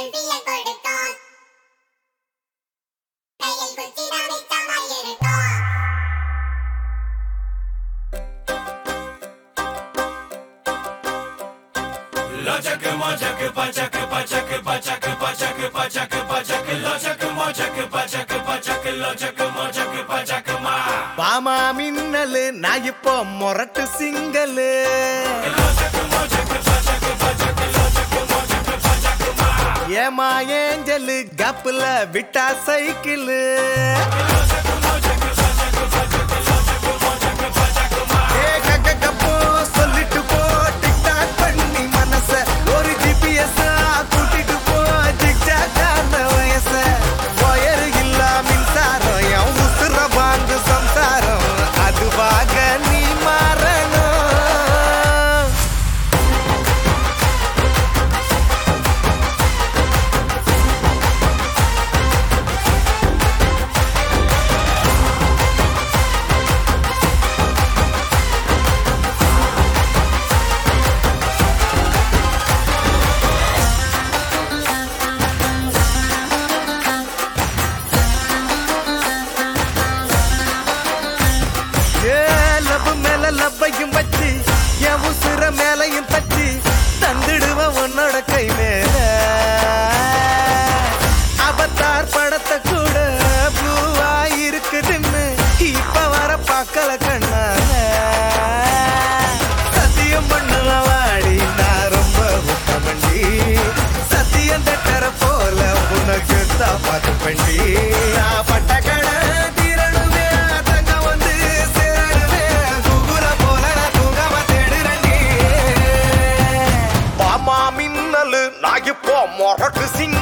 கல்வியை கொடுத்தோம் கையில் குச்சிதான் மிச்சமாய் இருக்கும் Locak mocak pacak pacak pacak pacak pacak pacak locak mocak pacak pacak locak mocak pacak ma Bama மின்னலு நான் இப்போ மொரட்டு single locak mocak pacak pacak locak mocak pacak ma ஏமா angel கப்புல விட்டா சைக்கிளு ஏ கக்க கப்போ சொல்லிட்டு போ டிக்டாக் பண்ணி மனச ஒரு ஜிபிஎஸ் கூட்டிட்டு போ ஜிக்ஜாக்கான வயச ஒயரு இல்ல மின்சாரம் என் உசுர வாங்கு சம்சாரம் அதுவாக நீ மாறணும் ஏ லவ் மேல லவ்வையும் வச்சு என் உசுர மேலையும் தச்சு தந்துடுவ உன்னோட கை மேல அவத்தார் படத்தை கூட ப்ளூவா இருக்குதுன்னு இப்ப வர பார்க்கல கண்ணால சத்தியம் பண்ணுவ வாடி நான் ரொம்ப உத்தமண்டி சத்தியம் தட்டற போல உனக்கு தான் பார்த்து பண்ணி நான் பட்ட கடை தீரணுமே தங்க வந்து சேரணுமே குகுல போல நான் தூங்காம தேடுறேன் பாமா மின்னலு நான் இப்போ மொரட்டு சிங்க